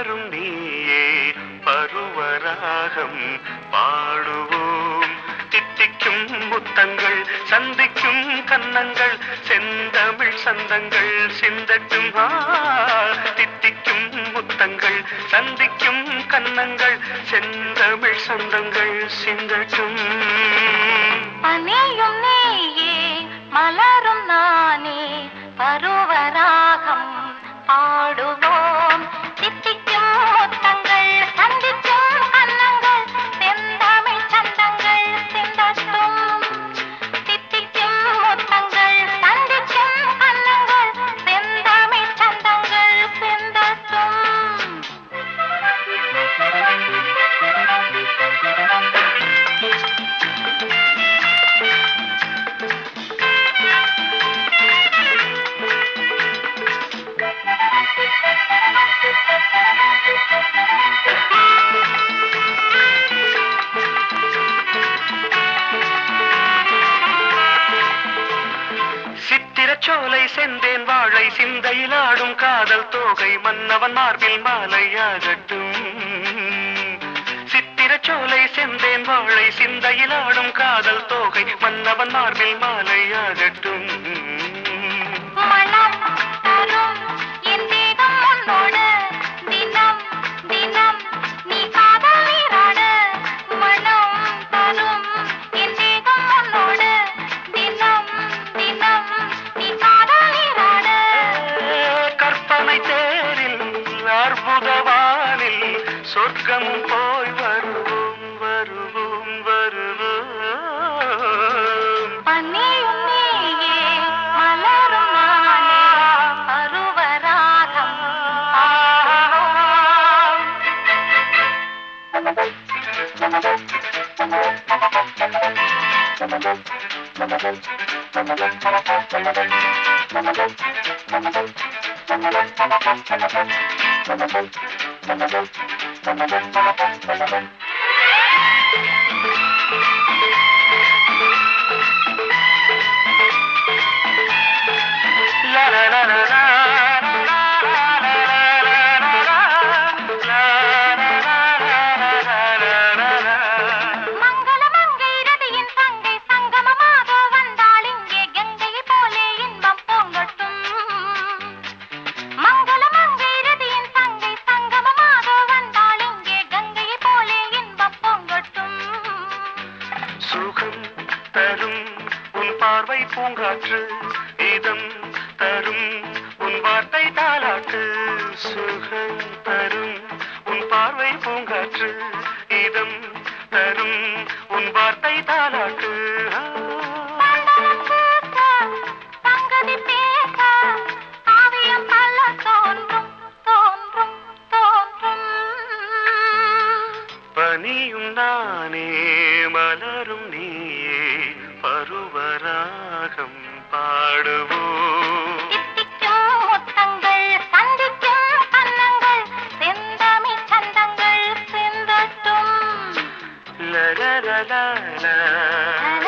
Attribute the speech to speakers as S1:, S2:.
S1: மலரும் நீயே பருவராகம் பாடுவோம் தித்திக்கும் முத்தங்கள் சந்திக்கும் கன்னங்கள் செந்தமிழ் சந்தங்கள் சிந்தட்டும் ஆ, தித்திக்கும் முத்தங்கள் சந்திக்கும் கன்னங்கள் செந்தமிழ் சந்தங்கள் சிந்தட்டும்
S2: பனியும் நீயே மலரும் நானே பருவராகம் பாடுவோம் தித்திக்கும் முத்தங்கள் சந்திக்கும் கன்னங்கள் செந்தமிழ் சந்தங்கள் சிந்தட்டும் தித்திக்கும் முத்தங்கள் சந்திக்கும் கன்னங்கள் செந்தமிழ் சந்தங்கள் சிந்தட்டும்
S1: சித்திரச்சோலை செந்தேன் வாழை சிந்தையில் ஆடும் காதல் தோகை மன்னவன் மார்பில் மாலையாகட்டும் சித்திரச்சோலை செந்தேன் வாழை சிந்தையில் ஆடும் காதல் தோகை மன்னவன் மார்பில் மாலையாகட்டும்
S2: மனம் தரும் என் தேகம் உன்னோடு தினம் தினம் நீ காதல் நீராட மனம் தரும் என் தேகம் உன்னோடு தினம் தினம் நீ காதல் நீராட
S1: கற்பனை தேரில் அற்புதவானில் சொர்க்கமும் போய் வருவோம் வருவோம் வருவோம்
S2: பனியும் நீயே மலரும் நானே பருவராகம் பாடுவோம்
S1: La la la la la la la la la la la la
S2: மங்கள மங்கை ரதியின் தங்கை சங்கமமாக வந்தாள் இங்கே கங்கையை போலே இன்பம் பொங்கட்டும் மங்கள மங்கை ரதியின் தங்கை சங்கமமாக வந்தாள் இங்கே கங்கையை போலே இன்பம் பொங்கட்டும்
S1: சுகம் தரும் உன் பார்வை பூங்காற்று இதம் தரும் உன் வார்த்தை தாலாட்டு சுகம் தரும் உன் பார்வை பூங்காற்று இதம் தரும் உன் வார்த்தை தாலாட்டு
S2: சந்தனம் பூச, சங்கதி பேச, காவியம் பல தோன்றும் தோன்றும் தோன்றும்
S1: பனியும் நானே மலரும் நீயே பருவராகம் பாடுவோம்
S2: தித்திக்கும் முத்தங்கள் சந்திக்கும் கன்னங்கள் செந்தமிழ் சந்தங்கள் சிந்தட்டும்
S1: la la la la la